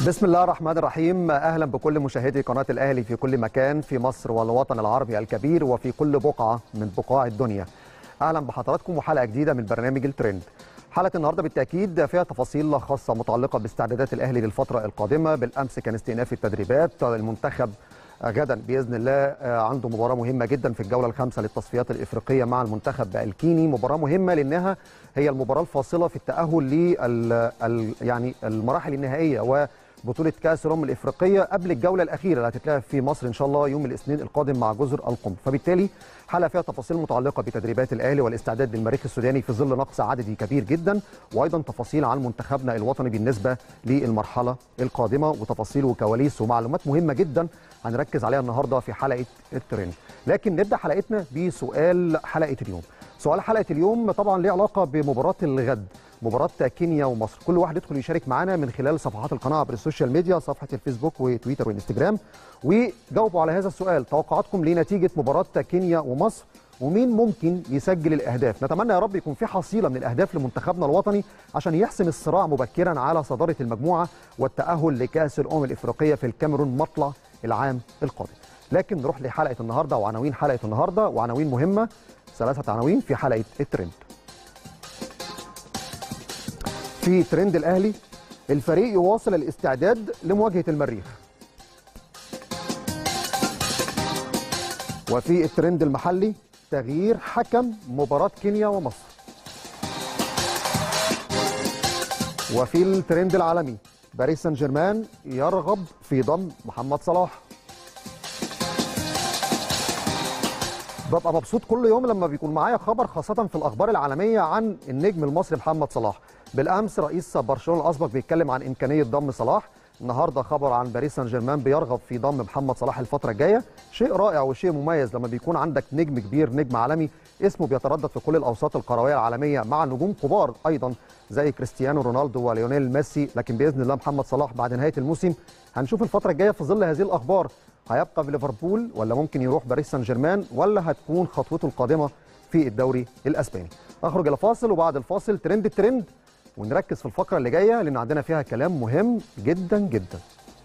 بسم الله الرحمن الرحيم اهلا بكل مشاهدي قناه الاهلي في كل مكان في مصر والوطن العربي الكبير وفي كل بقعه من بقاع الدنيا اهلا بحضراتكم وحلقه جديده من برنامج الترند حلقه النهارده بالتاكيد فيها تفاصيل خاصه متعلقه باستعدادات الاهلي للفتره القادمه بالامس كان استئناف التدريبات المنتخب غدا باذن الله عنده مباراه مهمه جدا في الجوله الخامسه للتصفيات الافريقيه مع المنتخب الكيني مباراه مهمه لانها هي المباراه الفاصله في التاهل لل يعني المراحل النهائيه و بطولة كأس الأمم الإفريقية قبل الجولة الأخيرة اللي هتتلعب في مصر إن شاء الله يوم الاثنين القادم مع جزر القمر، فبالتالي حلقة فيها تفاصيل متعلقة بتدريبات الأهلي والاستعداد للمريخ السوداني في ظل نقص عددي كبير جدا، وأيضا تفاصيل عن منتخبنا الوطني بالنسبة للمرحلة القادمة وتفاصيل وكواليس ومعلومات مهمة جدا هنركز عليها النهارده في حلقة الترند، لكن نبدأ حلقتنا بسؤال حلقة اليوم. سؤال حلقة اليوم طبعا ليه علاقة بمباراة الغد مباراة كينيا ومصر كل واحد يدخل يشارك معنا من خلال صفحات القناة عبر السوشيال ميديا صفحة الفيسبوك وتويتر وانستجرام وجاوبوا على هذا السؤال توقعاتكم لنتيجة مباراة كينيا ومصر ومين ممكن يسجل الأهداف نتمنى يا رب يكون في حصيلة من الأهداف لمنتخبنا الوطني عشان يحسم الصراع مبكرا على صدارة المجموعة والتأهل لكأس الأمم الإفريقية في الكاميرون مطلع العام القادم لكن نروح لحلقة النهاردة وعناوين حلقة النهاردة وعناوين مهمة ثلاثة عناوين في حلقة الترند في ترند الاهلي الفريق يواصل الاستعداد لمواجهه المريخ وفي الترند المحلي تغيير حكم مباراه كينيا ومصر وفي الترند العالمي باريس سان جيرمان يرغب في ضم محمد صلاح ببقى مبسوط كل يوم لما بيكون معايا خبر خاصة في الأخبار العالمية عن النجم المصري محمد صلاح بالأمس رئيس برشلونة الأسبق بيتكلم عن إمكانية ضم صلاح النهارده خبر عن باريس سان جيرمان بيرغب في ضم محمد صلاح الفترة الجاية شيء رائع وشيء مميز لما بيكون عندك نجم كبير نجم عالمي اسمه بيتردد في كل الأوساط الكروية العالمية مع نجوم كبار أيضا زي كريستيانو رونالدو وليونيل ميسي لكن بإذن الله محمد صلاح بعد نهاية الموسم هنشوف الفترة الجاية في ظل هذه الأخبار هيبقى في ليفربول ولا ممكن يروح باريس سان جيرمان ولا هتكون خطوته القادمه في الدوري الاسباني اخرج الى فاصل وبعد الفاصل ترند الترند ونركز في الفقره اللي جايه لان عندنا فيها كلام مهم جدا جدا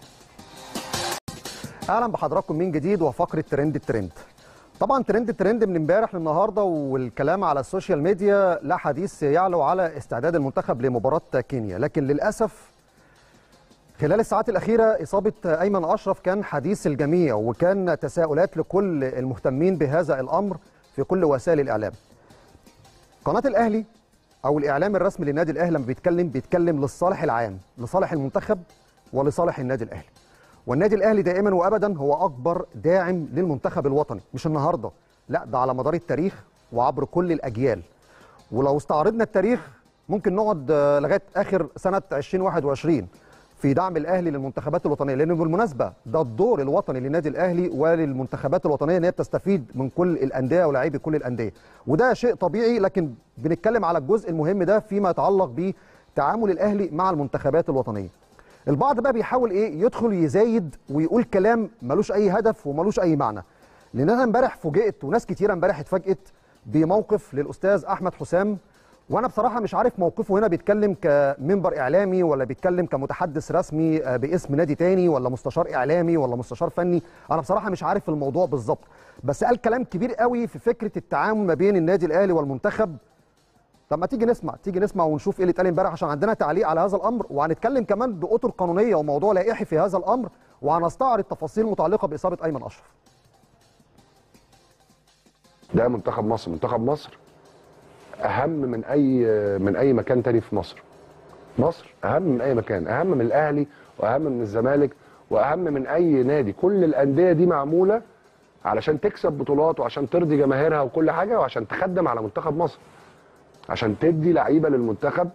اهلا بحضراتكم من جديد وفقره ترند الترند طبعا ترند الترند من امبارح للنهارده والكلام على السوشيال ميديا لا حديث يعلو على استعداد المنتخب لمباراه كينيا لكن للاسف خلال الساعات الأخيرة إصابة أيمن أشرف كان حديث الجميع وكان تساؤلات لكل المهتمين بهذا الأمر في كل وسائل الإعلام. قناة الأهلي أو الإعلام الرسمي للنادي الأهلي لما بيتكلم بيتكلم للصالح العام، لصالح المنتخب ولصالح النادي الأهلي. والنادي الأهلي دائما وأبدا هو أكبر داعم للمنتخب الوطني، مش النهارده، لا ده على مدار التاريخ وعبر كل الأجيال. ولو استعرضنا التاريخ ممكن نقعد لغاية آخر سنة 2021 في دعم الاهلي للمنتخبات الوطنيه لان بالمناسبه ده الدور الوطني للنادي الاهلي وللمنتخبات الوطنيه ان هي بتستفيد من كل الانديه ولاعيبي كل الانديه وده شيء طبيعي لكن بنتكلم على الجزء المهم ده فيما يتعلق بتعامل الاهلي مع المنتخبات الوطنيه البعض بقى بيحاول ايه يدخل يزايد ويقول كلام ملوش اي هدف وملوش اي معنى لان انا امبارح فوجئت وناس كتيره امبارح اتفاجئت بموقف للاستاذ احمد حسام وانا بصراحه مش عارف موقفه هنا بيتكلم كمنبر اعلامي ولا بيتكلم كمتحدث رسمي باسم نادي تاني ولا مستشار اعلامي ولا مستشار فني انا بصراحه مش عارف الموضوع بالظبط بس قال كلام كبير قوي في فكره التعامل ما بين النادي الاهلي والمنتخب طب ما تيجي نسمع تيجي نسمع ونشوف ايه اللي اتقال امبارح عشان عندنا تعليق على هذا الامر وهنتكلم كمان باطر قانونيه وموضوع لائحي في هذا الامر وهنستعرض تفاصيل متعلقه باصابه ايمن اشرف ده منتخب مصر منتخب مصر اهم من اي من اي مكان تاني في مصر مصر اهم من اي مكان اهم من الاهلي واهم من الزمالك واهم من اي نادي كل الانديه دي معموله علشان تكسب بطولات وعشان ترضي جماهيرها وكل حاجه وعشان تخدم على منتخب مصر عشان تدي لعيبه للمنتخب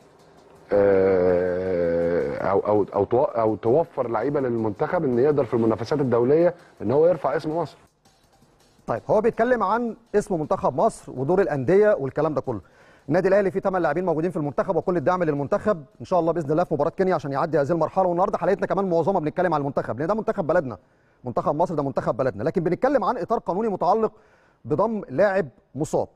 او او او او توفر لعيبه للمنتخب ان يقدر في المنافسات الدوليه ان هو يرفع اسم مصر طيب هو بيتكلم عن اسم منتخب مصر ودور الانديه والكلام ده كله النادي الاهلي فيه 8 لاعبين موجودين في المنتخب وكل الدعم للمنتخب ان شاء الله باذن الله في مباراه كينيا عشان يعدي هذه المرحله والنهارده حلقتنا كمان معظمها بنتكلم عن المنتخب لان ده منتخب بلدنا منتخب مصر ده منتخب بلدنا لكن بنتكلم عن اطار قانوني متعلق بضم لاعب مصاب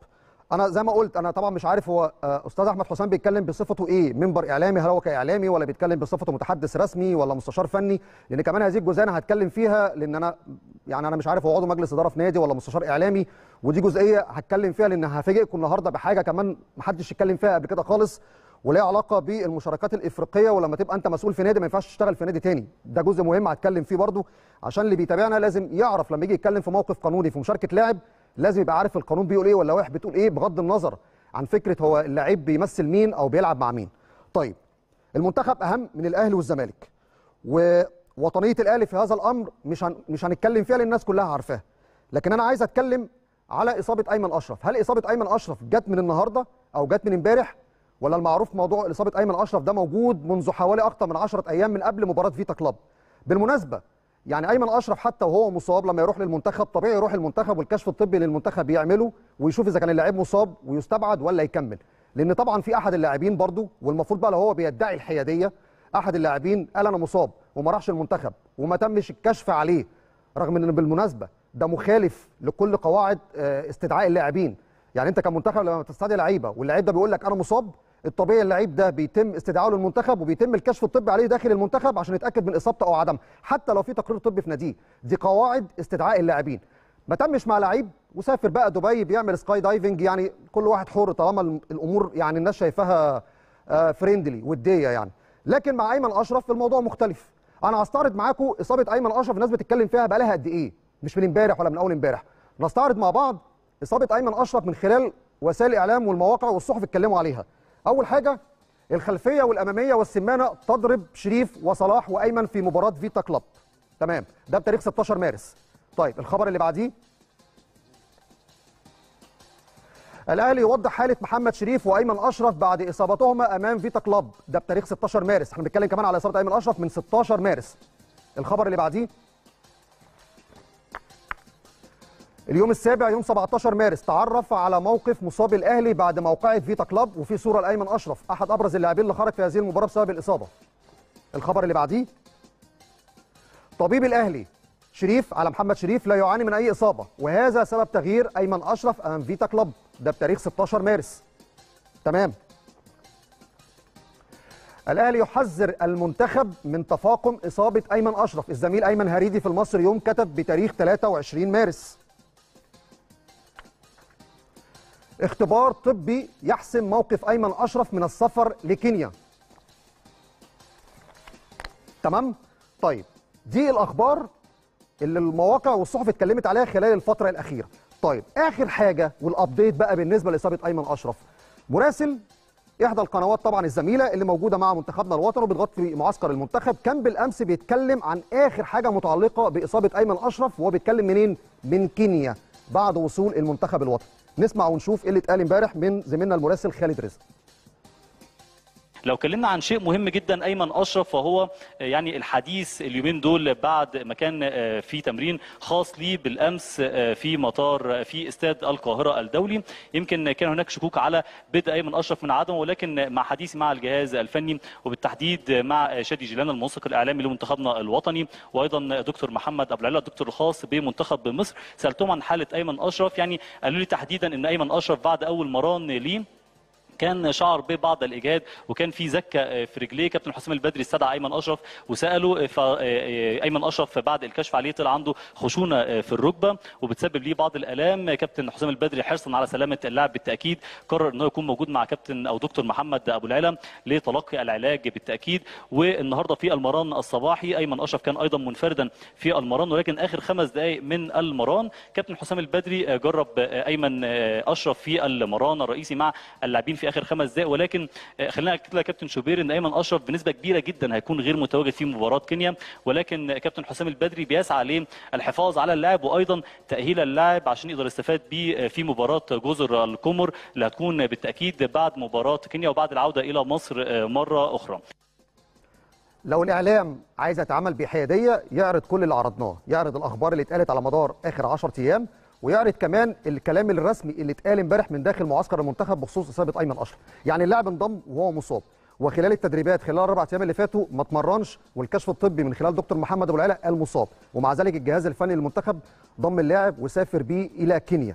انا زي ما قلت انا طبعا مش عارف هو آه، استاذ احمد حسام بيتكلم بصفته ايه منبر اعلامي هل هو كاعلامي ولا بيتكلم بصفته متحدث رسمي ولا مستشار فني لان كمان هذه الجزئيه انا هتكلم فيها لان انا يعني انا مش عارف هو عضو مجلس اداره في نادي ولا مستشار اعلامي ودي جزئيه هتكلم فيها لان هفاجئكم النهارده بحاجه كمان محدش اتكلم فيها قبل كده خالص وليها علاقه بالمشاركات الافريقيه ولما تبقى انت مسؤول في نادي ما ينفعش تشتغل في نادي تاني ده جزء مهم هتكلم فيه برضو عشان اللي بيتابعنا لازم يعرف لما يجي يتكلم في موقف قانوني في مشاركه لاعب لازم يبقى عارف القانون بيقول ايه واللوائح بتقول ايه بغض النظر عن فكره هو اللعيب بيمثل مين او بيلعب مع مين طيب المنتخب اهم من الاهلي والزمالك ووطنيه الاهلي في هذا الامر مش هن... مش هنتكلم فيها لان الناس كلها عارفاها لكن انا عايز اتكلم على اصابه ايمن اشرف هل اصابه ايمن اشرف جت من النهارده او جت من امبارح ولا المعروف موضوع اصابه ايمن اشرف ده موجود منذ حوالي اكتر من 10 ايام من قبل مباراه فيتا كلاب بالمناسبه يعني ايمن اشرف حتى وهو مصاب لما يروح للمنتخب طبيعي يروح المنتخب والكشف الطبي للمنتخب يعمله ويشوف اذا كان اللاعب مصاب ويستبعد ولا يكمل لان طبعا في احد اللاعبين برضو والمفروض بقى لو هو بيدعي الحياديه احد اللاعبين قال انا مصاب وما راحش المنتخب وما تمش الكشف عليه رغم ان بالمناسبه ده مخالف لكل قواعد آه، استدعاء اللاعبين يعني انت كمنتخب لما تستدعي لعيبه واللعيب ده بيقول لك انا مصاب الطبيعي اللعيب ده بيتم استدعائه للمنتخب وبيتم الكشف الطبي عليه داخل المنتخب عشان يتاكد من اصابته او عدمها حتى لو في تقرير طبي في ناديه دي قواعد استدعاء اللاعبين ما تمش مع لعيب وسافر بقى دبي بيعمل سكاي دايفنج يعني كل واحد حر طالما الامور يعني الناس شايفاها فريندلي وديه يعني لكن مع ايمن اشرف الموضوع مختلف انا هستعرض معاكم اصابه ايمن اشرف الناس بتتكلم فيها بقى لها قد ايه مش من امبارح ولا من اول امبارح نستعرض مع بعض اصابه ايمن اشرف من خلال وسائل الاعلام والمواقع والصحف اتكلموا عليها اول حاجه الخلفيه والاماميه والسمانه تضرب شريف وصلاح وايمن في مباراه فيتا كلاب تمام ده بتاريخ 16 مارس طيب الخبر اللي بعديه الاهلي يوضح حاله محمد شريف وايمن اشرف بعد اصابتهما امام فيتا كلاب ده بتاريخ 16 مارس احنا بنتكلم كمان على اصابه ايمن اشرف من 16 مارس الخبر اللي بعديه اليوم السابع يوم 17 مارس تعرف على موقف مصاب الاهلي بعد موقعه فيتا كلاب وفي صوره لايمن اشرف احد ابرز اللاعبين اللي خرج في هذه المباراه بسبب الاصابه الخبر اللي بعديه طبيب الاهلي شريف على محمد شريف لا يعاني من اي اصابه وهذا سبب تغيير ايمن اشرف امام فيتا كلاب ده بتاريخ 16 مارس تمام الاهلي يحذر المنتخب من تفاقم اصابه ايمن اشرف الزميل ايمن هريدي في المصري يوم كتب بتاريخ 23 مارس اختبار طبي يحسم موقف ايمن اشرف من السفر لكينيا تمام طيب دي الاخبار اللي المواقع والصحف اتكلمت عليها خلال الفتره الاخيره طيب اخر حاجه والابديت بقى بالنسبه لاصابه ايمن اشرف مراسل احدى القنوات طبعا الزميله اللي موجوده مع منتخبنا الوطني وبتغطي معسكر المنتخب كان بالامس بيتكلم عن اخر حاجه متعلقه باصابه ايمن اشرف وهو بيتكلم منين من كينيا بعد وصول المنتخب الوطني نسمع ونشوف ايه اللي اتقال امبارح من زميلنا المراسل خالد رزق لو اتكلمنا عن شيء مهم جدا ايمن اشرف فهو يعني الحديث اليومين دول بعد ما كان في تمرين خاص ليه بالامس في مطار في استاد القاهره الدولي يمكن كان هناك شكوك على بدء ايمن اشرف من عدمه ولكن مع حديثي مع الجهاز الفني وبالتحديد مع شادي جيلان المنسق الاعلامي لمنتخبنا الوطني وايضا دكتور محمد ابو العلا الدكتور الخاص بمنتخب مصر سالتهم عن حاله ايمن اشرف يعني قالوا لي تحديدا ان ايمن اشرف بعد اول مران ليه كان شعر ببعض الاجهاد وكان في زكه في رجليه كابتن حسام البدري استدعى ايمن اشرف وساله ايمن اشرف بعد الكشف عليه طلع عنده خشونه في الركبه وبتسبب ليه بعض الالام كابتن حسام البدري حرصا على سلامه اللاعب بالتاكيد قرر ان هو يكون موجود مع كابتن او دكتور محمد ابو العلا لتلقي العلاج بالتاكيد والنهارده في المران الصباحي ايمن اشرف كان ايضا منفردا في المران ولكن اخر خمس دقائق من المران كابتن حسام البدري جرب ايمن اشرف في المران الرئيسي مع اللاعبين في اخر خمس دقائق ولكن خلينا اكد لك كابتن شوبير ان ايمن اشرف بنسبه كبيره جدا هيكون غير متواجد في مباراه كينيا ولكن كابتن حسام البدري بيسعى للحفاظ على اللاعب وايضا تاهيل اللاعب عشان يقدر يستفاد بيه في مباراه جزر القمر اللي هتكون بالتاكيد بعد مباراه كينيا وبعد العوده الى مصر مره اخرى. لو الاعلام عايز يتعامل بحياديه يعرض كل اللي عرضناه، يعرض الاخبار اللي اتقالت على مدار اخر 10 ايام ويعرض كمان الكلام الرسمي اللي اتقال امبارح من داخل معسكر المنتخب بخصوص اصابه ايمن اشرف يعني اللاعب انضم وهو مصاب وخلال التدريبات خلال الاربع ايام اللي فاتوا ما اتمرنش والكشف الطبي من خلال دكتور محمد ابو العلا قال مصاب ومع ذلك الجهاز الفني للمنتخب ضم اللاعب وسافر بيه الى كينيا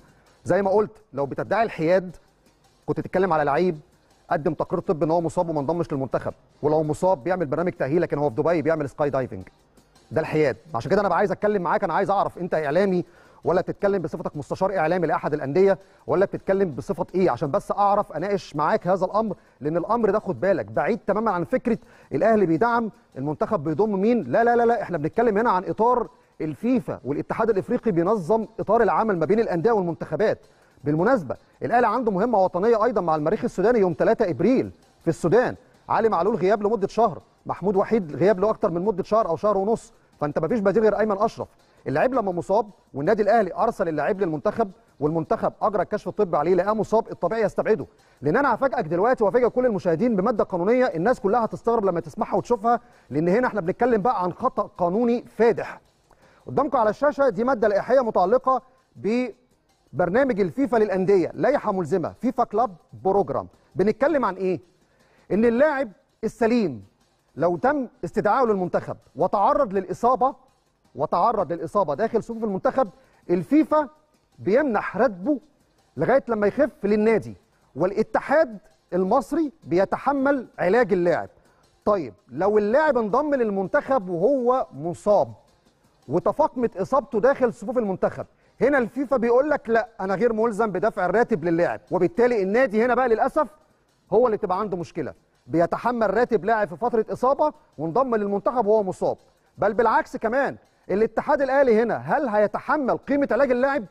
زي ما قلت لو بتدعي الحياد كنت تتكلم على لعيب قدم تقرير طبي ان هو مصاب وما انضمش للمنتخب ولو مصاب بيعمل برنامج تاهيل لكن هو في دبي بيعمل سكاي دايفنج ده الحياد عشان كده انا بقى عايز اتكلم معاك انا عايز اعرف انت اعلامي ولا بتتكلم بصفتك مستشار اعلامي لاحد الانديه ولا بتتكلم بصفه ايه عشان بس اعرف اناقش معاك هذا الامر لان الامر ده خد بالك بعيد تماما عن فكره الاهلي بيدعم المنتخب بيضم مين لا لا لا لا احنا بنتكلم هنا عن اطار الفيفا والاتحاد الافريقي بينظم اطار العمل ما بين الانديه والمنتخبات بالمناسبه الاهلي عنده مهمه وطنيه ايضا مع المريخ السوداني يوم 3 ابريل في السودان علي معلول غياب لمده شهر محمود وحيد غياب له اكتر من مده شهر او شهر ونص فانت ما فيش بديل غير ايمن اشرف اللاعب لما مصاب والنادي الاهلي ارسل اللاعب للمنتخب والمنتخب اجرى الكشف الطبي عليه لقاه مصاب الطبيعي يستبعده لان انا هفاجئك دلوقتي وافاجئ كل المشاهدين بماده قانونيه الناس كلها هتستغرب لما تسمعها وتشوفها لان هنا احنا بنتكلم بقى عن خطا قانوني فادح قدامكم على الشاشه دي ماده لائحيه متعلقه ببرنامج الفيفا للانديه لائحه ملزمه فيفا كلاب بروجرام بنتكلم عن ايه ان اللاعب السليم لو تم استدعائه للمنتخب وتعرض للاصابه وتعرض للاصابه داخل صفوف المنتخب الفيفا بيمنح راتبه لغايه لما يخف للنادي والاتحاد المصري بيتحمل علاج اللاعب طيب لو اللاعب انضم للمنتخب وهو مصاب وتفاقمت اصابته داخل صفوف المنتخب هنا الفيفا بيقول لك لا انا غير ملزم بدفع الراتب للاعب وبالتالي النادي هنا بقى للاسف هو اللي تبقى عنده مشكله بيتحمل راتب لاعب في فتره اصابه وانضم للمنتخب وهو مصاب بل بالعكس كمان الاتحاد الاهلي هنا هل هيتحمل قيمه علاج اللاعب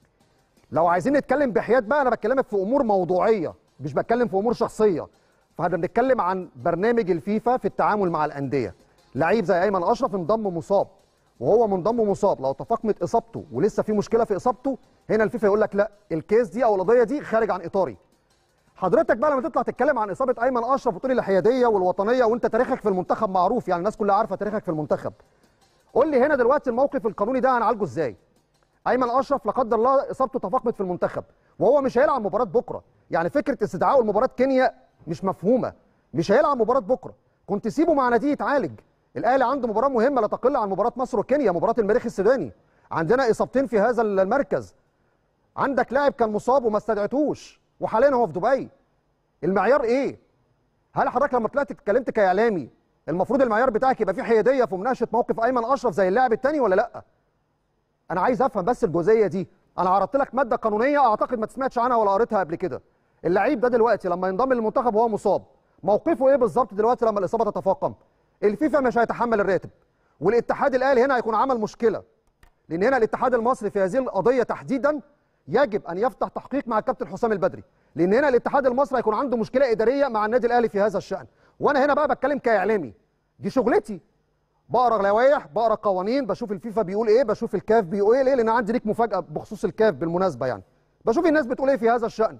لو عايزين نتكلم بحياد بقى انا بكلمك في امور موضوعيه مش بتكلم في امور شخصيه فاحنا بنتكلم عن برنامج الفيفا في التعامل مع الانديه لعيب زي ايمن اشرف انضم مصاب وهو منضم مصاب لو تفاقمت اصابته ولسه في مشكله في اصابته هنا الفيفا يقول لك لا الكيس دي او القضيه دي خارج عن اطاري حضرتك بقى لما تطلع تتكلم عن اصابه ايمن اشرف وتقول الحياديه والوطنيه وانت تاريخك في المنتخب معروف يعني الناس كلها عارفه تاريخك في المنتخب قول لي هنا دلوقتي الموقف القانوني ده هنعالجه ازاي ايمن اشرف لا قدر الله اصابته تفاقمت في المنتخب وهو مش هيلعب مباراه بكره يعني فكره استدعائه لمباراه كينيا مش مفهومه مش هيلعب مباراه بكره كنت سيبه مع ناديه يتعالج الاهلي عنده مباراه مهمه لا تقل عن مباراه مصر وكينيا مباراه المريخ السوداني عندنا اصابتين في هذا المركز عندك لاعب كان مصاب وما استدعيتوش وحاليا هو في دبي المعيار ايه هل حضرتك لما طلعت اتكلمت كاعلامي المفروض المعيار بتاعك يبقى فيه حياديه في مناقشه موقف ايمن اشرف زي اللاعب الثاني ولا لا انا عايز افهم بس الجزئيه دي انا عرضت لك ماده قانونيه اعتقد ما تسمعتش عنها ولا قريتها قبل كده اللعيب ده دلوقتي لما ينضم للمنتخب وهو مصاب موقفه ايه بالظبط دلوقتي لما الاصابه تتفاقم الفيفا مش هيتحمل الراتب والاتحاد الاهلي هنا هيكون عمل مشكله لان هنا الاتحاد المصري في هذه القضيه تحديدا يجب ان يفتح تحقيق مع الكابتن حسام البدري لان هنا الاتحاد المصري هيكون عنده مشكله اداريه مع النادي الاهلي في هذا الشان وانا هنا بقى بتكلم كاعلامي دي شغلتي بقرا لوائح بقرا قوانين بشوف الفيفا بيقول ايه بشوف الكاف بيقول ايه ليه لان عندي ليك مفاجاه بخصوص الكاف بالمناسبه يعني بشوف الناس بتقول ايه في هذا الشان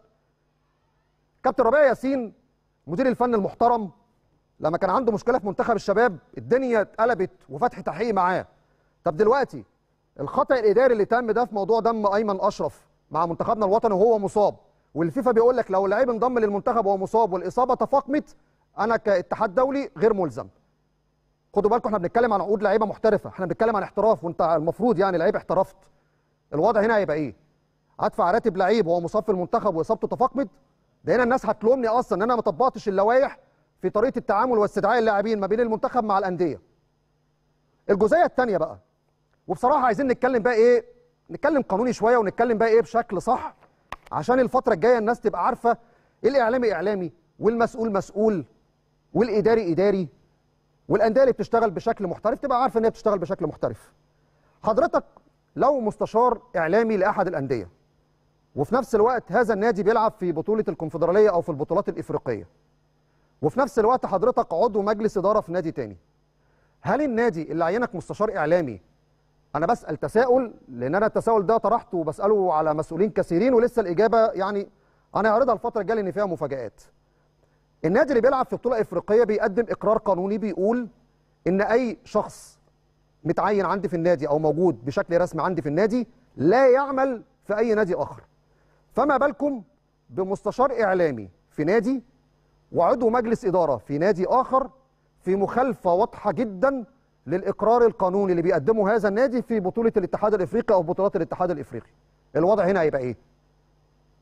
كابتن ربيع ياسين مدير الفن المحترم لما كان عنده مشكله في منتخب الشباب الدنيا اتقلبت وفتح تحقيق معاه طب دلوقتي الخطا الاداري اللي تم ده في موضوع دم ايمن اشرف مع منتخبنا الوطني وهو مصاب والفيفا بيقول لك لو اللعيب انضم للمنتخب وهو مصاب والاصابه تفاقمت انا كاتحاد دولي غير ملزم خدوا بالكم احنا بنتكلم عن عقود لعيبه محترفه احنا بنتكلم عن احتراف وانت المفروض يعني لعيب احترفت الوضع هنا هيبقى ايه هدفع راتب لعيب وهو مصاب في المنتخب واصابته تفاقمت ده هنا الناس هتلومني اصلا ان انا ما طبقتش اللوائح في طريقه التعامل واستدعاء اللاعبين ما بين المنتخب مع الانديه الجزئيه الثانيه بقى وبصراحه عايزين نتكلم بقى ايه نتكلم قانوني شويه ونتكلم بقى ايه بشكل صح عشان الفتره الجايه الناس تبقى عارفه الاعلامي اعلامي والمسؤول مسؤول والاداري اداري والانديه اللي بتشتغل بشكل محترف تبقى عارفه ان هي بتشتغل بشكل محترف حضرتك لو مستشار اعلامي لاحد الانديه وفي نفس الوقت هذا النادي بيلعب في بطوله الكونفدراليه او في البطولات الافريقيه وفي نفس الوقت حضرتك عضو مجلس اداره في نادي تاني هل النادي اللي عينك مستشار اعلامي انا بسال تساؤل لان انا التساؤل ده طرحته وبساله على مسؤولين كثيرين ولسه الاجابه يعني انا هعرضها الفتره الجايه لان فيها مفاجات النادي اللي بيلعب في بطوله افريقيه بيقدم اقرار قانوني بيقول ان اي شخص متعين عندي في النادي او موجود بشكل رسمي عندي في النادي لا يعمل في اي نادي اخر فما بالكم بمستشار اعلامي في نادي وعضو مجلس اداره في نادي اخر في مخالفه واضحه جدا للاقرار القانوني اللي بيقدمه هذا النادي في بطوله الاتحاد الافريقي او بطولات الاتحاد الافريقي الوضع هنا هيبقى ايه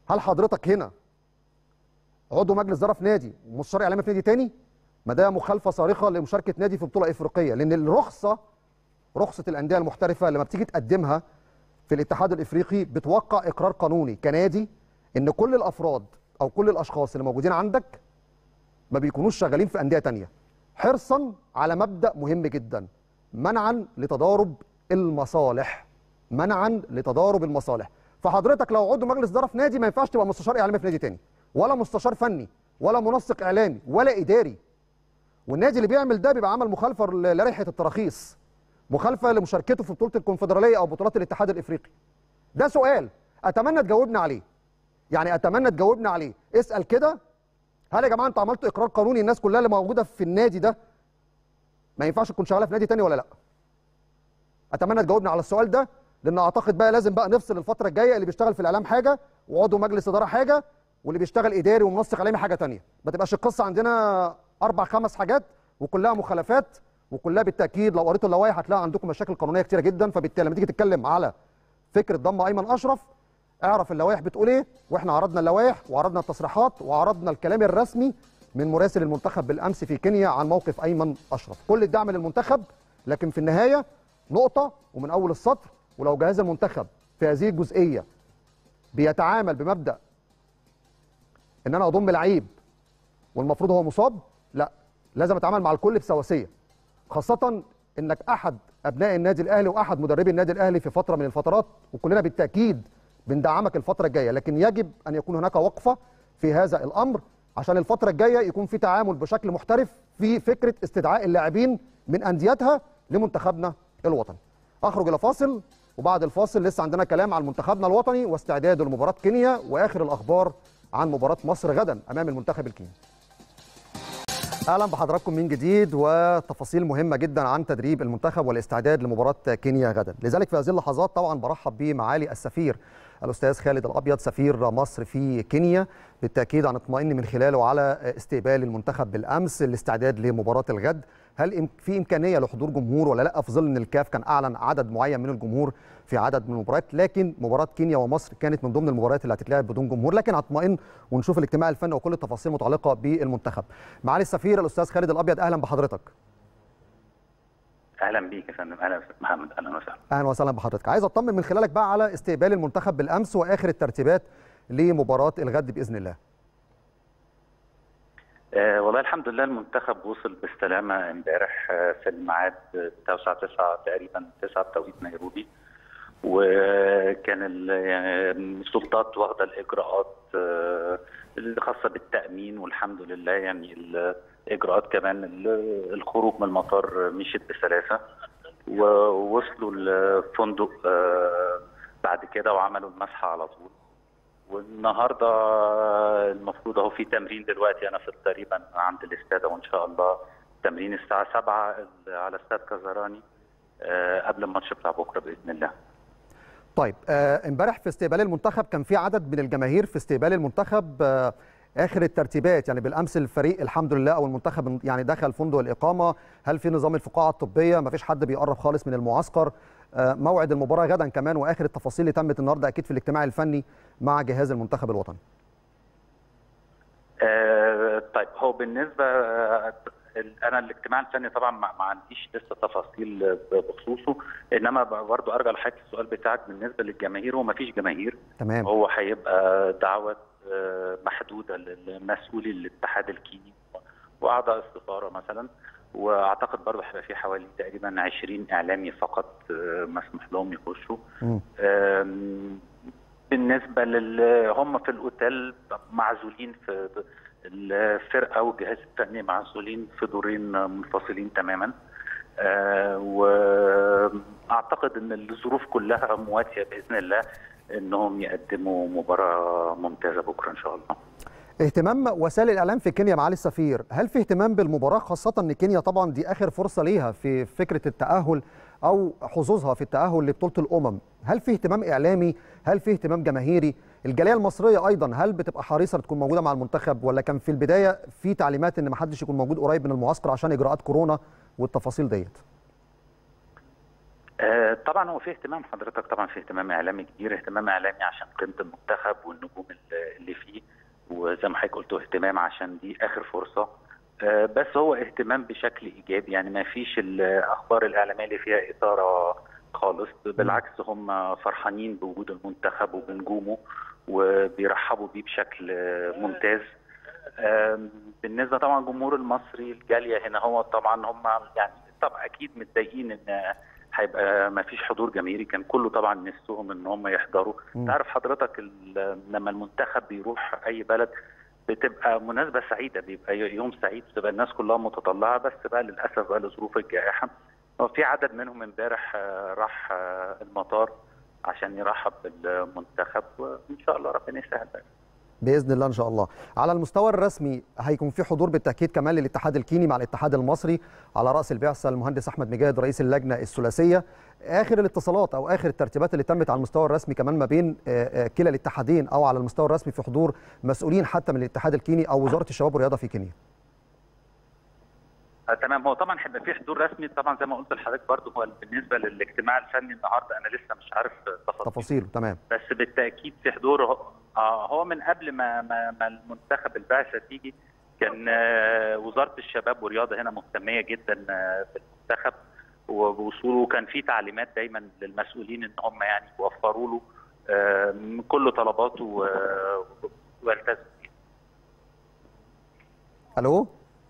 هل حضرتك هنا عضو مجلس اداره في نادي ومستشار اعلامي في نادي تاني ما ده مخالفه صارخه لمشاركه نادي في بطوله افريقيه لان الرخصه رخصه الانديه المحترفه لما بتيجي تقدمها في الاتحاد الافريقي بتوقع اقرار قانوني كنادي ان كل الافراد او كل الاشخاص اللي موجودين عندك ما بيكونوش شغالين في انديه تانية حرصا على مبدا مهم جدا منعا لتضارب المصالح منعا لتضارب المصالح فحضرتك لو عضو مجلس اداره في نادي ما ينفعش تبقى مستشار اعلامي في نادي تاني ولا مستشار فني ولا منسق اعلامي ولا اداري والنادي اللي بيعمل ده بيبقى عمل مخالفه للائحه التراخيص مخالفه لمشاركته في بطوله الكونفدراليه او بطولات الاتحاد الافريقي ده سؤال اتمنى تجاوبنا عليه يعني اتمنى تجاوبنا عليه اسال كده هل يا جماعه انتوا عملتوا اقرار قانوني الناس كلها اللي موجوده في النادي ده ما ينفعش تكون شغاله في نادي تاني ولا لا اتمنى تجاوبنا على السؤال ده لان اعتقد بقى لازم بقى نفصل الفتره الجايه اللي بيشتغل في الاعلام حاجه وعضو مجلس اداره حاجه واللي بيشتغل اداري ومنسق اعلامي حاجه تانية ما تبقاش القصه عندنا اربع خمس حاجات وكلها مخالفات وكلها بالتاكيد لو قريتوا اللوائح هتلاقوا عندكم مشاكل قانونيه كتيره جدا فبالتالي لما تيجي تتكلم على فكره ضم ايمن اشرف اعرف اللوائح بتقول ايه واحنا عرضنا اللوائح وعرضنا التصريحات وعرضنا الكلام الرسمي من مراسل المنتخب بالامس في كينيا عن موقف ايمن اشرف كل الدعم للمنتخب لكن في النهايه نقطه ومن اول السطر ولو جهاز المنتخب في هذه الجزئيه بيتعامل بمبدا ان انا اضم لعيب والمفروض هو مصاب لا لازم اتعامل مع الكل بسواسيه خاصه انك احد ابناء النادي الاهلي واحد مدربي النادي الاهلي في فتره من الفترات وكلنا بالتاكيد بندعمك الفتره الجايه لكن يجب ان يكون هناك وقفه في هذا الامر عشان الفتره الجايه يكون في تعامل بشكل محترف في فكره استدعاء اللاعبين من انديتها لمنتخبنا الوطني اخرج الى فاصل وبعد الفاصل لسه عندنا كلام عن منتخبنا الوطني واستعداده لمباراه كينيا واخر الاخبار عن مباراه مصر غدا امام المنتخب الكيني اهلا بحضراتكم من جديد وتفاصيل مهمه جدا عن تدريب المنتخب والاستعداد لمباراه كينيا غدا لذلك في هذه اللحظات طبعا برحب بمعالي السفير الاستاذ خالد الابيض سفير مصر في كينيا بالتاكيد هنطمئن من خلاله على استقبال المنتخب بالامس الاستعداد لمباراه الغد هل في امكانيه لحضور جمهور ولا لا في ظل ان الكاف كان اعلن عدد معين من الجمهور في عدد من المباريات لكن مباراه كينيا ومصر كانت من ضمن المباريات اللي هتتلعب بدون جمهور لكن هطمئن ونشوف الاجتماع الفني وكل التفاصيل المتعلقه بالمنتخب معالي السفير الاستاذ خالد الابيض اهلا بحضرتك اهلا بيك يا فندم اهلا استاذ محمد اهلا وسهلا اهلا وسهلا بحضرتك عايز اطمن من خلالك بقى على استقبال المنتخب بالامس واخر الترتيبات لمباراه الغد باذن الله آه والله الحمد لله المنتخب وصل بالسلامه امبارح آه في الميعاد بتاع الساعه 9 تقريبا 9 بتوقيت نيروبي وكان السلطات واخده الاجراءات آه الخاصه بالتامين والحمد لله يعني الاجراءات كمان الخروج من المطار مشيت بسلاسه ووصلوا الفندق بعد كده وعملوا المسحه على طول والنهارده المفروض اهو في تمرين دلوقتي انا في تقريبا عند الاستاد وان شاء الله تمرين الساعه 7 على استاد كازاراني قبل الماتش بتاع بكره باذن الله. طيب امبارح في استقبال المنتخب كان في عدد من الجماهير في استقبال المنتخب آه اخر الترتيبات يعني بالامس الفريق الحمد لله او المنتخب يعني دخل فندق الاقامه هل في نظام الفقاعه الطبيه ما فيش حد بيقرب خالص من المعسكر آه موعد المباراه غدا كمان واخر التفاصيل اللي تمت النهارده اكيد في الاجتماع الفني مع جهاز المنتخب الوطني آه طيب هو بالنسبه انا الاجتماع الفني طبعا ما عنديش لسه تفاصيل بخصوصه انما برضو ارجع لحضرتك السؤال بتاعك بالنسبه للجماهير هو ما فيش جماهير تمام هو هيبقى دعوه محدوده لمسؤولي الاتحاد الكيني واعضاء السفاره مثلا واعتقد برضه هيبقى في حوالي تقريبا 20 اعلامي فقط مسموح لهم يخشوا بالنسبه لل هم في الاوتيل معزولين في الفرقه والجهاز الفني معزولين في دورين منفصلين تماما أه واعتقد ان الظروف كلها مواتيه باذن الله انهم يقدموا مباراه ممتازه بكره ان شاء الله. اهتمام وسائل الاعلام في كينيا معالي السفير، هل في اهتمام بالمباراه خاصه ان كينيا طبعا دي اخر فرصه ليها في فكره التاهل او حظوظها في التاهل لبطوله الامم، هل في اهتمام اعلامي؟ هل في اهتمام جماهيري؟ الجاليه المصريه ايضا هل بتبقى حريصه تكون موجوده مع المنتخب ولا كان في البدايه في تعليمات ان ما حدش يكون موجود قريب من المعسكر عشان اجراءات كورونا والتفاصيل ديت؟ آه، طبعا هو في اهتمام حضرتك طبعا في اهتمام اعلامي كبير اهتمام اعلامي عشان قيمه المنتخب والنجوم اللي- اللي فيه وزي ما حضرتك قلت اهتمام عشان دي اخر فرصه آه، بس هو اهتمام بشكل ايجابي يعني ما فيش الاخبار الاعلاميه اللي فيها اثاره خالص بالعكس هم فرحانين بوجود المنتخب وبنجومه وبيرحبوا بيه بشكل آه، ممتاز آم، بالنسبه طبعا الجمهور المصري الجاليه هنا هو طبعا هم يعني طبعا اكيد متضايقين ان هيبقى ما فيش حضور جماهيري كان كله طبعا نفسهم ان هم يحضروا مم. تعرف حضرتك ال- لما المنتخب بيروح اي بلد بتبقى مناسبة سعيدة بيبقى يوم سعيد بتبقى الناس كلها متطلعة بس بقى للأسف بقى لظروف الجائحة هو في عدد منهم امبارح آه، راح آه، المطار عشان يرحب بالمنتخب وإن شاء الله ربنا يسهل بقى. باذن الله ان شاء الله على المستوى الرسمي هيكون في حضور بالتاكيد كمان للاتحاد الكيني مع الاتحاد المصري على راس البعثه المهندس احمد مجاهد رئيس اللجنه الثلاثيه اخر الاتصالات او اخر الترتيبات اللي تمت على المستوى الرسمي كمان ما بين آه، آه، كلا الاتحادين او على المستوى الرسمي في حضور مسؤولين حتى من الاتحاد الكيني او وزاره الشباب والرياضه في كينيا آه تمام هو طبعا هيبقى في حضور رسمي طبعا زي ما قلت لحضرتك برضه هو بالنسبه للاجتماع الفني النهارده انا لسه مش عارف تفاصيل تفاصيل تمام بس بالتاكيد في حضور هو- اه هو من قبل ما ما, ما المنتخب البعثه تيجي كان آه، وزاره الشباب والرياضه هنا مهتميه جدا آه، بالمنتخب وبوصوله كان في تعليمات دايما للمسؤولين ان هم يعني يوفروا له آه، كل طلباته و- ويلتزموا بيها. الو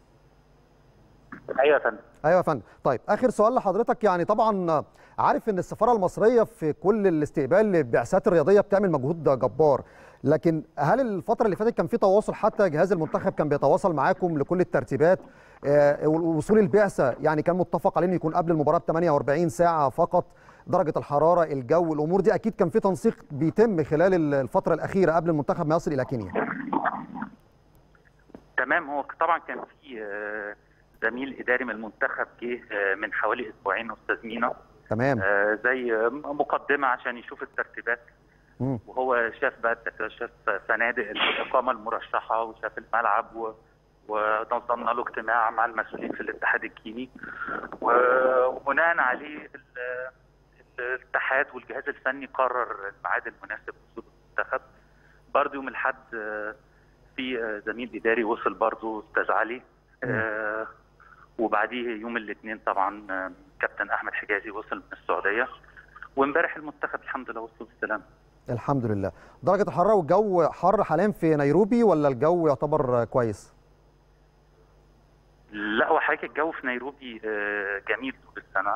ايوه يا فندم ايوه يا فندم طيب اخر سؤال لحضرتك يعني طبعا عارف ان السفاره المصريه في كل الاستقبال للبعثات الرياضيه بتعمل مجهود جبار لكن هل الفتره اللي فاتت كان في تواصل حتى جهاز المنتخب كان بيتواصل معاكم لكل الترتيبات آه، وصول البعثه يعني كان متفق عليه انه يكون قبل المباراه ب 48 ساعه فقط درجه الحراره الجو الامور دي اكيد كان في تنسيق بيتم خلال الفتره الاخيره قبل المنتخب ما يصل الى كينيا تمام هو طبعا كان في آه، زميل اداري من المنتخب جه آه، من حوالي اسبوعين استاذ مينا تمام آه، زي آه، مقدمه عشان يشوف الترتيبات مم. وهو شاف بقى التك- شاف فنادق الاقامه المرشحه وشاف الملعب و... ونظمنا له اجتماع مع المسؤولين في الاتحاد الكيني و- وبناء عليه ال- الاتحاد والجهاز الفني قرر الميعاد المناسب لوصول المنتخب برضه يوم الاحد آه، في آه، زميل اداري وصل برضه استاذ علي آه، وبعديه يوم الاثنين طبعا آه، كابتن احمد حجازي وصل من السعوديه وامبارح المنتخب الحمد لله وصل بالسلامه الحمد لله درجة الحرارة والجو حر حاليا في نيروبي ولا الجو يعتبر كويس؟ لا هو حضرتك الجو في نيروبي آه، جميل طول السنه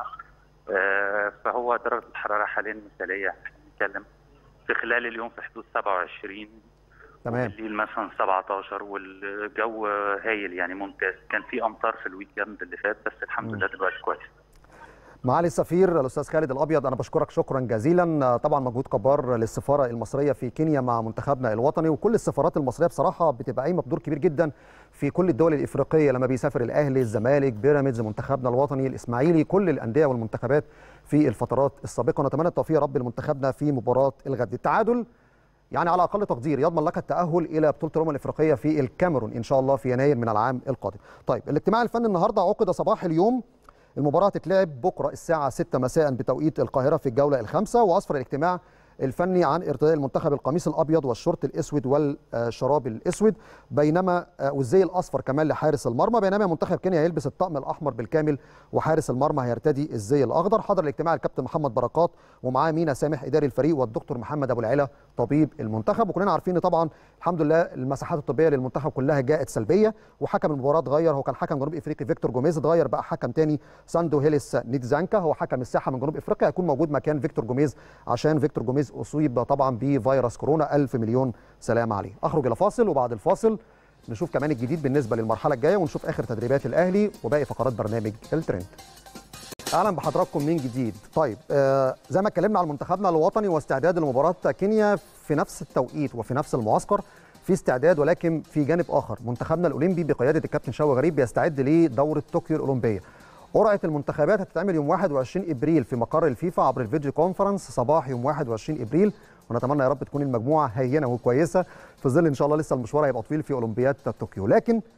آه، فهو درجه الحراره حاليا مثاليه احنا بنتكلم في خلال اليوم في حدود 27 تمام بالليل مثلا 17 والجو هايل يعني ممتاز كان في امطار في الويك اند اللي فات بس الحمد لله دلوقتي كويس معالي السفير الاستاذ خالد الابيض انا بشكرك شكرا جزيلا طبعا مجهود جبار للسفاره المصريه في كينيا مع منتخبنا الوطني وكل السفارات المصريه بصراحه بتبقى قايمه بدور كبير جدا في كل الدول الافريقيه لما بيسافر الاهلي الزمالك بيراميدز منتخبنا الوطني الاسماعيلي كل الانديه والمنتخبات في الفترات السابقه ونتمنى التوفيق يا رب لمنتخبنا في مباراه الغد التعادل يعني على اقل تقدير يضمن لك التاهل الى بطوله الامم الافريقيه في الكاميرون ان شاء الله في يناير من العام القادم. طيب الاجتماع الفني النهارده عقد صباح اليوم المباراه تتلعب بكره الساعه 6 مساء بتوقيت القاهره في الجوله الخامسه واسفر الاجتماع الفني عن ارتداء المنتخب القميص الابيض والشورت الاسود والشراب الاسود بينما والزي الاصفر كمان لحارس المرمى بينما منتخب كينيا هيلبس الطقم الاحمر بالكامل وحارس المرمى هيرتدي الزي الاخضر حضر الاجتماع الكابتن محمد بركات ومعاه مينا سامح اداري الفريق والدكتور محمد ابو العلا طبيب المنتخب وكلنا عارفين ان طبعا الحمد لله المساحات الطبيه للمنتخب كلها جاءت سلبيه وحكم المباراه اتغير هو كان حكم جنوب افريقي فيكتور جوميز اتغير بقى حكم تاني ساندو هيليس نيتزانكا هو حكم الساحه من جنوب افريقيا هيكون موجود مكان فيكتور جوميز عشان فيكتور جوميز اصيب طبعا بفيروس كورونا ألف مليون سلام عليه اخرج الى فاصل وبعد الفاصل نشوف كمان الجديد بالنسبه للمرحله الجايه ونشوف اخر تدريبات الاهلي وباقي فقرات برنامج الترند اهلا بحضراتكم من جديد طيب آه زي ما اتكلمنا على منتخبنا الوطني واستعداد لمباراه كينيا في نفس التوقيت وفي نفس المعسكر في استعداد ولكن في جانب اخر منتخبنا الاولمبي بقياده الكابتن شوقي غريب بيستعد لدوره طوكيو الاولمبيه قرعه المنتخبات هتتعمل يوم 21 ابريل في مقر الفيفا عبر الفيديو كونفرنس صباح يوم 21 ابريل ونتمنى يا رب تكون المجموعه هينه وكويسه في ظل ان شاء الله لسه المشوار هيبقى طويل في اولمبياد طوكيو لكن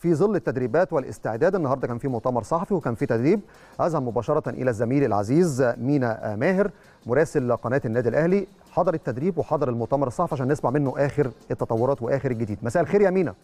في ظل التدريبات والاستعداد النهارده كان في مؤتمر صحفي وكان في تدريب اذهب مباشره الى الزميل العزيز مينا ماهر مراسل قناه النادي الاهلي حضر التدريب وحضر المؤتمر الصحفي عشان نسمع منه اخر التطورات واخر الجديد مساء الخير يا مينا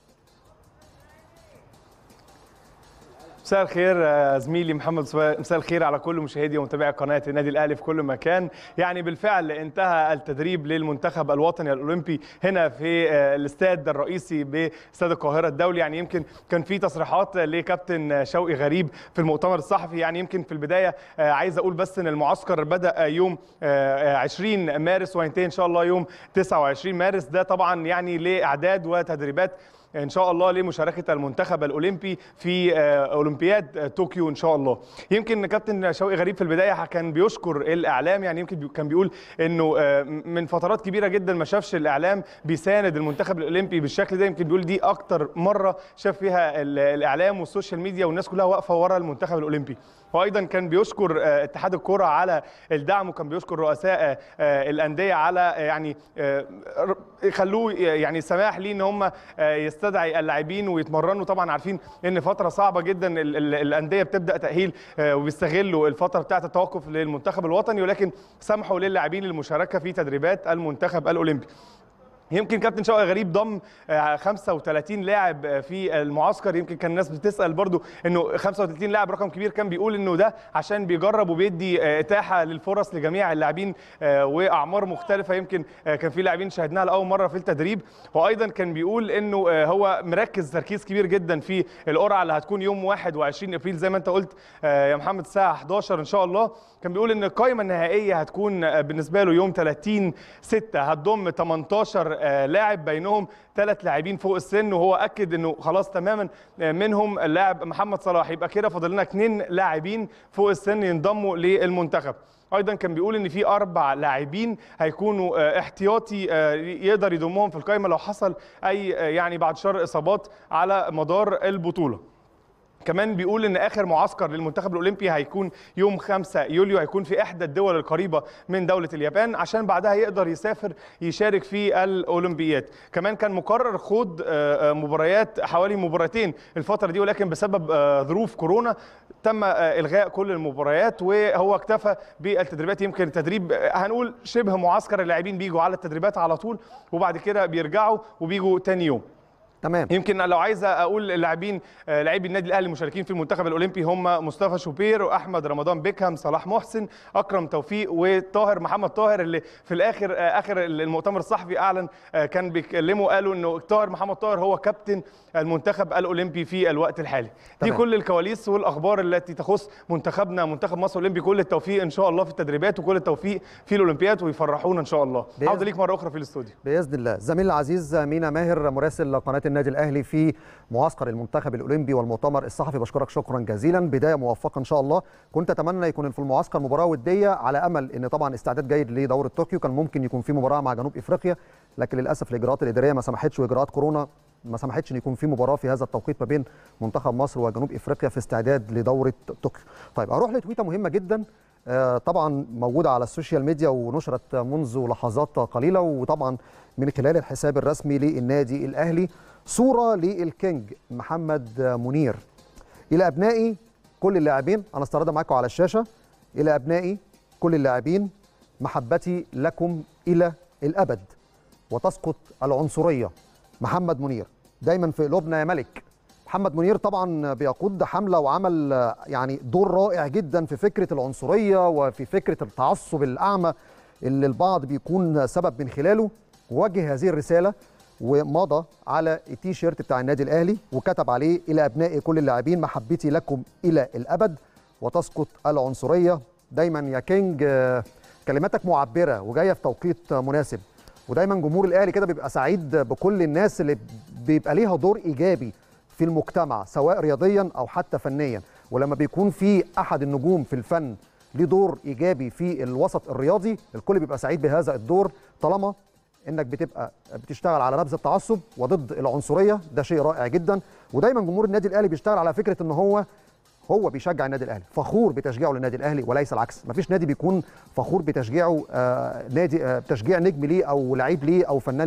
مساء الخير آه، زميلي محمد سواء مساء الخير على كل مشاهدي ومتابعي قناه النادي الاهلي في كل مكان يعني بالفعل انتهى التدريب للمنتخب الوطني الاولمبي هنا في آه، الاستاد الرئيسي باستاد القاهره الدولي يعني يمكن كان في تصريحات لكابتن شوقي غريب في المؤتمر الصحفي يعني يمكن في البدايه آه، عايز اقول بس ان المعسكر بدا يوم آه، آه، 20 مارس وهينتهي ان شاء الله يوم 29 مارس ده طبعا يعني لاعداد وتدريبات ان شاء الله لمشاركه المنتخب الاولمبي في آه، اولمبياد آه، طوكيو ان شاء الله يمكن كابتن شوقي غريب في البدايه كان بيشكر الاعلام يعني يمكن بي- كان بيقول انه آه، من فترات كبيره جدا ما شافش الاعلام بيساند المنتخب الاولمبي بالشكل ده يمكن بيقول دي اكتر مره شاف فيها ال- الاعلام والسوشيال ميديا والناس كلها واقفه ورا المنتخب الاولمبي وايضا كان بيشكر آه، اتحاد الكره على الدعم وكان بيشكر رؤساء آه، آه، الانديه على آه، يعني آه، ر- خلوه يعني سماح ليه ان هم آه، يستدعي اللاعبين ويتمرنوا طبعا عارفين ان فتره صعبه جدا ال- ال- الانديه بتبدا تاهيل آه، وبيستغلوا الفتره بتاعه التوقف للمنتخب الوطني ولكن سمحوا للاعبين للمشاركه في تدريبات المنتخب الاولمبي يمكن كابتن شوقي غريب ضم آه، 35 لاعب آه، في المعسكر يمكن كان الناس بتسال برضو انه 35 لاعب رقم كبير كان بيقول انه ده عشان بيجرب وبيدي آه، اتاحه للفرص لجميع اللاعبين آه، واعمار مختلفه يمكن آه، كان في لاعبين شاهدناها لاول مره في التدريب وايضا كان بيقول انه آه، هو مركز تركيز كبير جدا في القرعه اللي هتكون يوم 21 ابريل زي ما انت قلت آه، يا محمد الساعه 11 ان شاء الله كان بيقول ان القائمه النهائيه هتكون آه، بالنسبه له يوم 30 6 هتضم 18 آه، لاعب بينهم ثلاث لاعبين فوق السن وهو اكد انه خلاص تماما آه، منهم اللاعب محمد صلاح يبقى كده فاضل لنا اثنين لاعبين فوق السن ينضموا للمنتخب ايضا كان بيقول ان في اربع لاعبين هيكونوا آه، احتياطي آه، يقدر يضمهم في القائمه لو حصل اي آه، يعني بعد شر اصابات على مدار البطوله كمان بيقول ان اخر معسكر للمنتخب الاولمبي هيكون يوم 5 يوليو هيكون في احدى الدول القريبه من دوله اليابان عشان بعدها يقدر يسافر يشارك في الاولمبياد كمان كان مقرر خوض آه، آه، مباريات حوالي مباراتين الفتره دي ولكن بسبب آه، ظروف كورونا تم آه، الغاء كل المباريات وهو اكتفى بالتدريبات يمكن التدريب آه، هنقول شبه معسكر اللاعبين بيجوا على التدريبات على طول وبعد كده بيرجعوا وبيجوا تاني يوم تمام يمكن لو عايز اقول اللاعبين آه، لاعبي النادي الاهلي المشاركين في المنتخب الاولمبي هم مصطفى شوبير واحمد رمضان بيكهام صلاح محسن اكرم توفيق وطاهر محمد طاهر اللي في الاخر آه، اخر المؤتمر الصحفي اعلن آه، كان بيكلموا قالوا انه طاهر محمد طاهر هو كابتن المنتخب الاولمبي في الوقت الحالي دي تمام. كل الكواليس والاخبار التي تخص منتخبنا منتخب مصر الاولمبي كل التوفيق ان شاء الله في التدريبات وكل التوفيق في الاولمبياد ويفرحونا ان شاء الله بإذن- عوده ليك مره اخرى في الاستوديو باذن الله زميل العزيز مينا ماهر مراسل قناه النادي الاهلي في معسكر المنتخب الاولمبي والمؤتمر الصحفي بشكرك شكرا جزيلا بدايه موفقه ان شاء الله كنت اتمنى يكون في المعسكر مباراه وديه على امل ان طبعا استعداد جيد لدوره طوكيو كان ممكن يكون في مباراه مع جنوب افريقيا لكن للاسف الاجراءات الاداريه ما سمحتش واجراءات كورونا ما سمحتش ان يكون في مباراه في هذا التوقيت ما بين منتخب مصر وجنوب افريقيا في استعداد لدوره طوكيو طيب اروح لتويته مهمه جدا آه، طبعا موجوده على السوشيال ميديا ونشرت منذ لحظات قليله وطبعا من خلال الحساب الرسمي للنادي الاهلي صوره للكينج محمد منير الى ابنائي كل اللاعبين انا استعرضها معاكم على الشاشه الى ابنائي كل اللاعبين محبتي لكم الى الابد وتسقط العنصريه محمد منير دايما في قلوبنا يا ملك محمد منير طبعا بيقود حمله وعمل آه، يعني دور رائع جدا في فكره العنصريه وفي فكره التعصب الاعمى اللي البعض بيكون سبب من خلاله وجه هذه الرساله ومضى على التيشيرت بتاع النادي الاهلي وكتب عليه الى ابنائي كل اللاعبين محبتي لكم الى الابد وتسقط العنصريه دايما يا كينج آه، كلماتك معبره وجايه في توقيت مناسب ودايما جمهور الاهلي كده بيبقى سعيد بكل الناس اللي بيبقى ليها دور ايجابي في المجتمع سواء رياضيا او حتى فنيا ولما بيكون في احد النجوم في الفن ليه دور ايجابي في الوسط الرياضي الكل بيبقى سعيد بهذا الدور طالما انك بتبقى بتشتغل على نبذ التعصب وضد العنصريه ده شيء رائع جدا ودايما جمهور النادي الاهلي بيشتغل على فكره ان هو هو بيشجع النادي الاهلي فخور بتشجيعه للنادي الاهلي وليس العكس مفيش نادي بيكون فخور بتشجيعه آه نادي آه بتشجيع نجم ليه او لعيب ليه او فنان ليه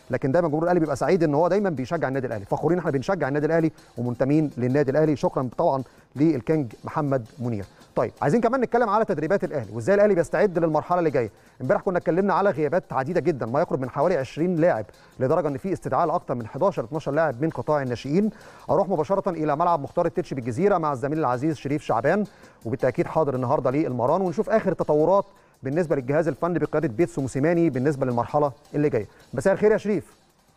لكن دايما جمهور الاهلي بيبقى سعيد ان هو دايما بيشجع النادي الاهلي فخورين احنا بنشجع النادي الاهلي ومنتمين للنادي الاهلي شكرا طبعا للكينج محمد منير طيب عايزين كمان نتكلم على تدريبات الاهلي وازاي الاهلي بيستعد للمرحله اللي جايه امبارح كنا اتكلمنا على غيابات عديده جدا ما يقرب من حوالي 20 لاعب لدرجه ان في استدعاء لاكثر من 11 12 لاعب من قطاع الناشئين اروح مباشره الى ملعب مختار التتش بالجزيره مع الزميل العزيز شريف شعبان وبالتاكيد حاضر النهارده للمران ونشوف اخر التطورات بالنسبه للجهاز الفني بقياده بيتسو موسيماني بالنسبه للمرحله اللي جايه مساء الخير يا شريف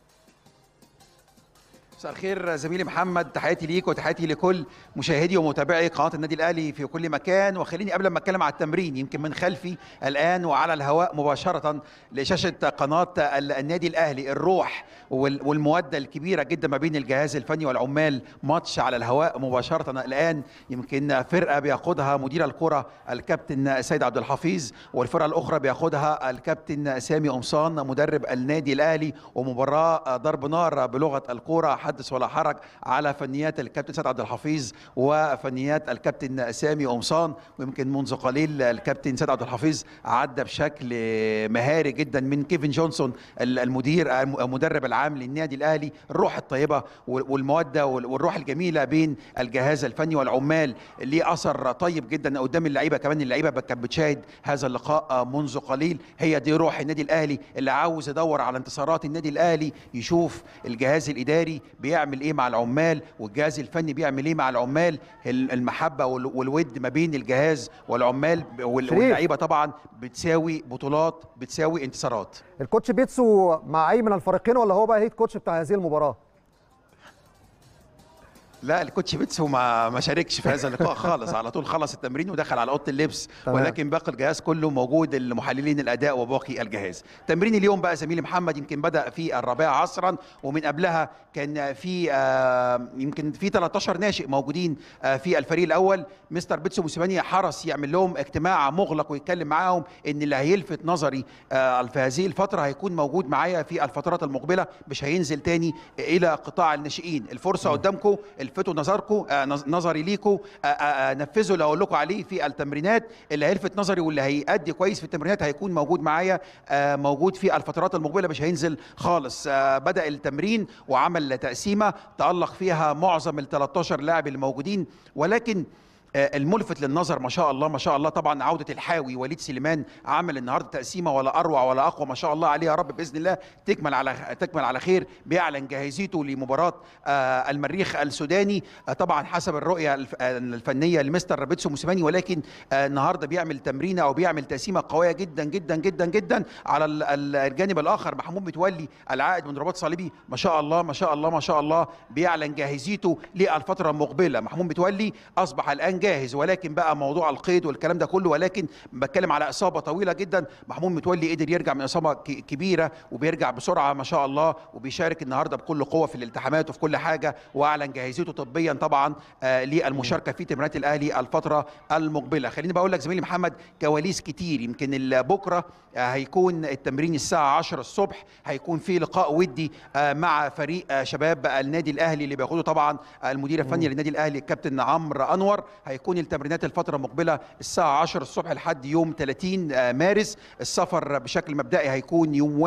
مساء الخير زميلي محمد تحياتي ليك وتحياتي لكل مشاهدي ومتابعي قناه النادي الاهلي في كل مكان وخليني قبل ما اتكلم على التمرين يمكن من خلفي الان وعلى الهواء مباشره لشاشه قناه النادي الاهلي الروح والموده الكبيره جدا ما بين الجهاز الفني والعمال ماتش على الهواء مباشره الان يمكن فرقه بيقودها مدير الكره الكابتن سيد عبد الحفيظ والفرقه الاخرى بيقودها الكابتن سامي قمصان مدرب النادي الاهلي ومباراه ضرب نار بلغه الكره حدث ولا حرج على فنيات الكابتن سيد عبد الحفيظ وفنيات الكابتن سامي قمصان ويمكن منذ قليل الكابتن سيد عبد الحفيظ عدى بشكل مهاري جدا من كيفن جونسون المدير المدرب العام للنادي الاهلي الروح الطيبه والموده والروح الجميله بين الجهاز الفني والعمال ليه اثر طيب جدا قدام اللعيبه كمان اللعيبه كانت بتشاهد هذا اللقاء منذ قليل هي دي روح النادي الاهلي اللي عاوز يدور على انتصارات النادي الاهلي يشوف الجهاز الاداري بيعمل ايه مع العمال والجهاز الفني بيعمل ايه مع العمال المحبه والود ما بين الجهاز والعمال واللعيبه طبعا بتساوي بطولات بتساوي انتصارات الكوتش بيتسو مع اي من الفريقين ولا هو بقى هيد كوتش بتاع هذه المباراه لا الكوتش بيتسو ما ما شاركش في هذا اللقاء خالص على طول خلص التمرين ودخل على اوضه اللبس تمام. ولكن باقي الجهاز كله موجود المحللين الاداء وباقي الجهاز تمرين اليوم بقى زميلي محمد يمكن بدا في الرابعه عصرا ومن قبلها كان في آه يمكن في 13 ناشئ موجودين آه في الفريق الاول مستر بيتسو موسيماني حرص يعمل لهم اجتماع مغلق ويتكلم معاهم ان اللي هيلفت نظري آه في هذه الفتره هيكون موجود معايا في الفترات المقبله مش هينزل تاني الى قطاع الناشئين الفرصه قدامكم الفتوا نظركم آه نظري ليكم آه آه نفذوا اللي هقول لكم عليه في التمرينات اللي هيلفت نظري واللي هيأدي كويس في التمرينات هيكون موجود معايا موجود في الفترات المقبله مش هينزل خالص بدأ التمرين وعمل تقسيمه تألق فيها معظم ال 13 لاعب اللي موجودين ولكن الملفت للنظر ما شاء الله ما شاء الله طبعا عوده الحاوي وليد سليمان عمل النهارده تقسيمه ولا اروع ولا اقوى ما شاء الله عليه يا رب باذن الله تكمل على تكمل على خير بيعلن جاهزيته لمباراه المريخ السوداني طبعا حسب الرؤيه الفنيه لمستر بيتسو موسيماني ولكن النهارده بيعمل تمرينه او بيعمل تقسيمه قويه جدا جدا جدا جدا على الجانب الاخر محمود متولي العائد من رباط صليبي ما شاء الله ما شاء الله ما شاء الله بيعلن جاهزيته للفتره المقبله محمود متولي اصبح الان جاهز ولكن بقى موضوع القيد والكلام ده كله ولكن بتكلم على اصابه طويله جدا محمود متولي قدر يرجع من اصابه كبيره وبيرجع بسرعه ما شاء الله وبيشارك النهارده بكل قوه في الالتحامات وفي كل حاجه واعلن جاهزيته طبيا طبعا آه للمشاركه في تمرينات الاهلي الفتره المقبله خليني بقول لك زميلي محمد كواليس كتير يمكن بكره آه هيكون التمرين الساعه 10 الصبح هيكون في لقاء ودي آه مع فريق آه شباب النادي الاهلي اللي بياخده طبعا المدير الفني للنادي الاهلي الكابتن عمرو انور هيكون التمرينات الفترة المقبلة الساعة 10 الصبح لحد يوم 30 مارس السفر بشكل مبدئي هيكون يوم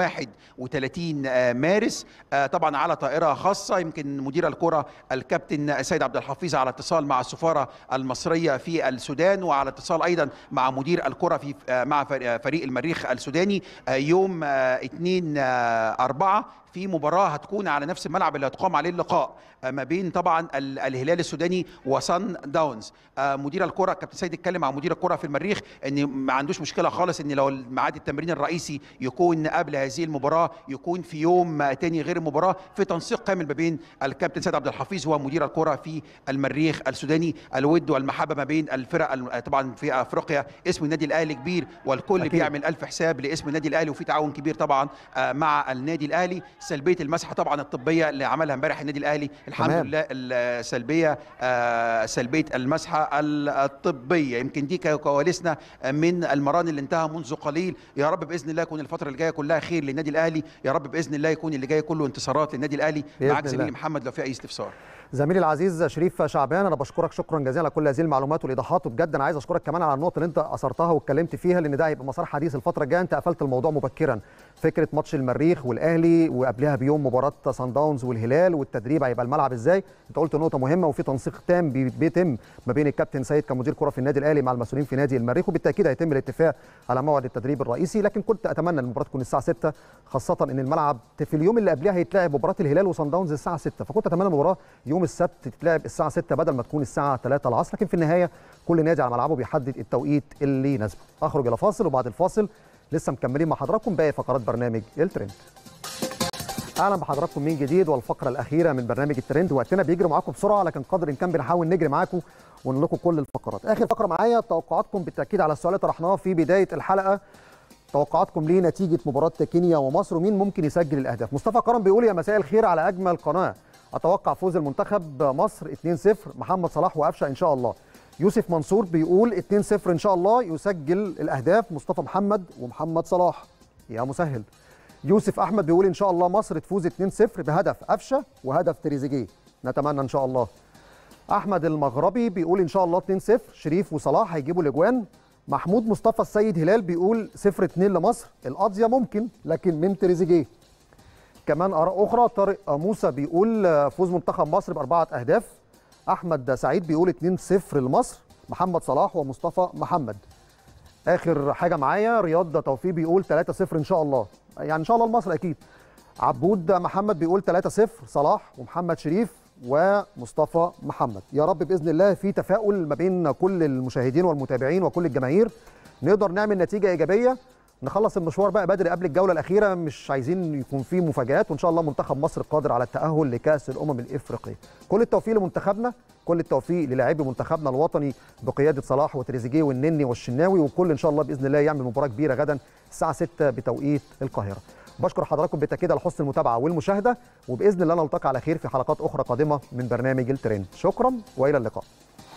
31 مارس طبعا على طائرة خاصة يمكن مدير الكرة الكابتن سيد عبد الحفيظ على اتصال مع السفارة المصرية في السودان وعلى اتصال أيضا مع مدير الكرة في مع فريق المريخ السوداني يوم 2 4 في مباراه هتكون على نفس الملعب اللي هتقام عليه اللقاء ما بين طبعا الهلال السوداني وصن داونز مدير الكره كابتن سيد اتكلم مع مدير الكره في المريخ ان ما عندوش مشكله خالص ان لو ميعاد التمرين الرئيسي يكون قبل هذه المباراه يكون في يوم تاني غير المباراه في تنسيق كامل ما بين الكابتن سيد عبد الحفيظ ومدير الكره في المريخ السوداني الود والمحبه ما بين الفرق طبعا في افريقيا اسم النادي الاهلي كبير والكل أكيد. بيعمل الف حساب لاسم النادي الاهلي وفي تعاون كبير طبعا مع النادي الاهلي سلبيه المسحه طبعا الطبيه اللي عملها امبارح النادي الاهلي الحمد تمام. لله السلبيه آه سلبيه المسحه الطبيه يمكن دي كواليسنا من المران اللي انتهى منذ قليل يا رب باذن الله يكون الفتره اللي جايه كلها خير للنادي الاهلي يا رب باذن الله يكون اللي جاي كله انتصارات للنادي الاهلي معاك زميلي محمد لو في اي استفسار زميلي العزيز شريف شعبان انا بشكرك شكرا جزيلا على كل هذه المعلومات والايضاحات وبجد انا عايز اشكرك كمان على النقطه اللي انت اثرتها واتكلمت فيها لان ده هيبقى مسار حديث الفتره الجايه انت قفلت الموضوع مبكرا فكره ماتش المريخ والاهلي وقبلها بيوم مباراه سان داونز والهلال والتدريب هيبقى الملعب ازاي انت قلت نقطه مهمه وفي تنسيق تام بي- بيتم ما بين الكابتن سيد كمدير كره في النادي الاهلي مع المسؤولين في نادي المريخ وبالتاكيد هيتم الاتفاق على موعد التدريب الرئيسي لكن كنت اتمنى المباراه تكون الساعه 6 خاصه ان الملعب في اليوم اللي قبلها هيتلعب مباراه الهلال وصن داونز الساعه 6 فكنت اتمنى المباراه يوم السبت تتلعب الساعه 6 بدل ما تكون الساعه 3 العصر لكن في النهايه كل نادي على ملعبه بيحدد التوقيت اللي يناسبه اخرج الى فاصل وبعد الفاصل لسه مكملين مع حضراتكم باقي فقرات برنامج الترند اهلا بحضراتكم من جديد والفقره الاخيره من برنامج الترند وقتنا بيجري معاكم بسرعه لكن قدر الامكان بنحاول نجري معاكم ونقول لكم كل الفقرات اخر فقره معايا توقعاتكم بالتاكيد على السؤال اللي طرحناه في بدايه الحلقه توقعاتكم لنتيجه مباراه كينيا ومصر ومين ممكن يسجل الاهداف مصطفى كرم بيقول يا مساء الخير على اجمل قناه اتوقع فوز المنتخب مصر 2-0 محمد صلاح وقفشه ان شاء الله يوسف منصور بيقول 2-0 ان شاء الله يسجل الاهداف مصطفى محمد ومحمد صلاح يا مسهل يوسف احمد بيقول ان شاء الله مصر تفوز 2-0 بهدف قفشه وهدف تريزيجيه نتمنى ان شاء الله احمد المغربي بيقول ان شاء الله 2-0 شريف وصلاح هيجيبوا الاجوان محمود مصطفى السيد هلال بيقول 0-2 لمصر القضيه ممكن لكن من تريزيجيه كمان اراء اخرى طارق موسى بيقول آه، فوز منتخب مصر باربعه اهداف احمد سعيد بيقول 2-0 لمصر محمد صلاح ومصطفى محمد اخر حاجه معايا رياض توفيق بيقول 3-0 ان شاء الله يعني ان شاء الله لمصر اكيد عبود محمد بيقول 3-0 صلاح ومحمد شريف ومصطفى محمد يا رب باذن الله في تفاؤل ما بين كل المشاهدين والمتابعين وكل الجماهير نقدر نعمل نتيجه ايجابيه نخلص المشوار بقى بدري قبل الجوله الاخيره مش عايزين يكون في مفاجات وان شاء الله منتخب مصر قادر على التاهل لكاس الامم الافريقيه كل التوفيق لمنتخبنا كل التوفيق للاعبي منتخبنا الوطني بقياده صلاح وتريزيجيه والنني والشناوي وكل ان شاء الله باذن الله يعمل مباراه كبيره غدا الساعه 6 بتوقيت القاهره بشكر حضراتكم بالتاكيد على حسن المتابعه والمشاهده وباذن الله نلتقي على خير في حلقات اخرى قادمه من برنامج الترند شكرا والى اللقاء